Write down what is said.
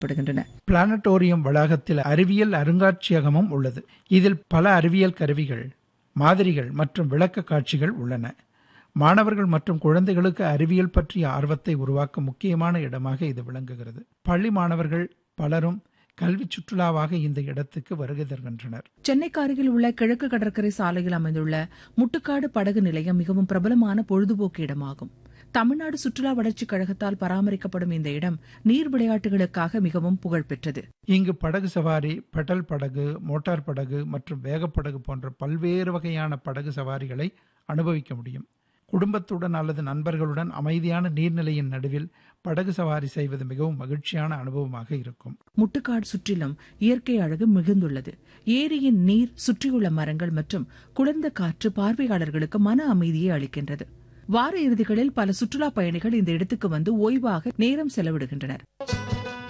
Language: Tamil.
படுகின்றன பிளானட்டோரியம் வளாகத்தில் அறிவியல் அருங்காட்சியகமும் உள்ளது இதில் பல அறிவியல் கருவிகள் மாதிரிகள் மற்றும் விளக்க காட்சிகள் உள்ளன மாணவர்கள் மற்றும் குழந்தைகளுக்கு அறிவியல் பற்றிய ஆர்வத்தை உருவாக்க முக்கியமான இடமாக இது விளங்குகிறது பள்ளி மாணவர்கள் பலரும் கல்வி சுற்றுலாவாக இந்த இடத்துக்கு வருகை தருகின்றனர் சென்னைக்கு அருகில் உள்ள கிழக்கு கடற்கரை சாலையில் அமைந்துள்ள முட்டுக்காடு படகு நிலையம் மிகவும் பிரபலமான பொழுதுபோக்கு இடமாகும் தமிழ்நாடு சுற்றுலா வளர்ச்சிக் கழகத்தால் பராமரிக்கப்படும் இந்த இடம் நீர் விளையாட்டுகளுக்காக மிகவும் புகழ்பெற்றது இங்கு படகு சவாரி பெடல் படகு மோட்டார் படகு மற்றும் வேகப்படகு போன்ற பல்வேறு வகையான படகு சவாரிகளை அனுபவிக்க முடியும் குடும்பத்துடன் அல்லது நண்பர்களுடன் அமைதியான நீர்நிலையின் நடுவில் படகு சவாரி செய்வது மிகவும் மகிழ்ச்சியான அனுபவமாக இருக்கும் முட்டுக்காடு சுற்றிலும் இயற்கை அழகு மிகுந்துள்ளது ஏரியின் நீர் சுற்றியுள்ள மரங்கள் மற்றும் குளிர்ந்த காற்று பார்வையாளர்களுக்கு மன அமைதியை அளிக்கின்றது வார இறுதிகளில் பல சுற்றுலா பயணிகள் இந்த இடத்துக்கு வந்து ஓய்வாக நேரம் செலவிடுகின்றனர்